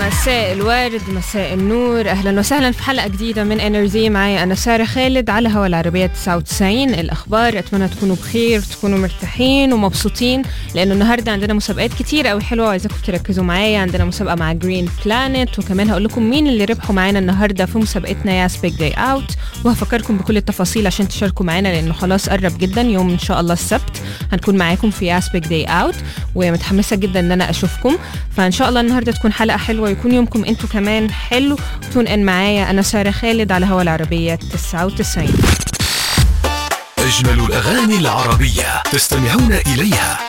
مساء الورد مساء النور اهلا وسهلا في حلقه جديده من انرجي معايا انا ساره خالد على هوا العربيه 99 الاخبار اتمنى تكونوا بخير تكونوا مرتاحين ومبسوطين لانه النهارده عندنا مسابقات كتير قوي حلوه وعايزاكم تركزوا معايا عندنا مسابقه مع جرين بلانيت وكمان هقول لكم مين اللي ربحوا معانا النهارده في مسابقتنا يا سبيك داي اوت وهفكركم بكل التفاصيل عشان تشاركوا معانا لانه خلاص قرب جدا يوم ان شاء الله السبت هنكون معاكم في يا سبيك داي اوت ومتحمسه جدا ان انا اشوفكم فان شاء الله النهارده تكون حلقه حلوه ويكون يومكم انتوا كمان حلو تون ان معايا انا ساره خالد على هوا العربيه 99 أجمل الأغاني العربية تستمعون إليها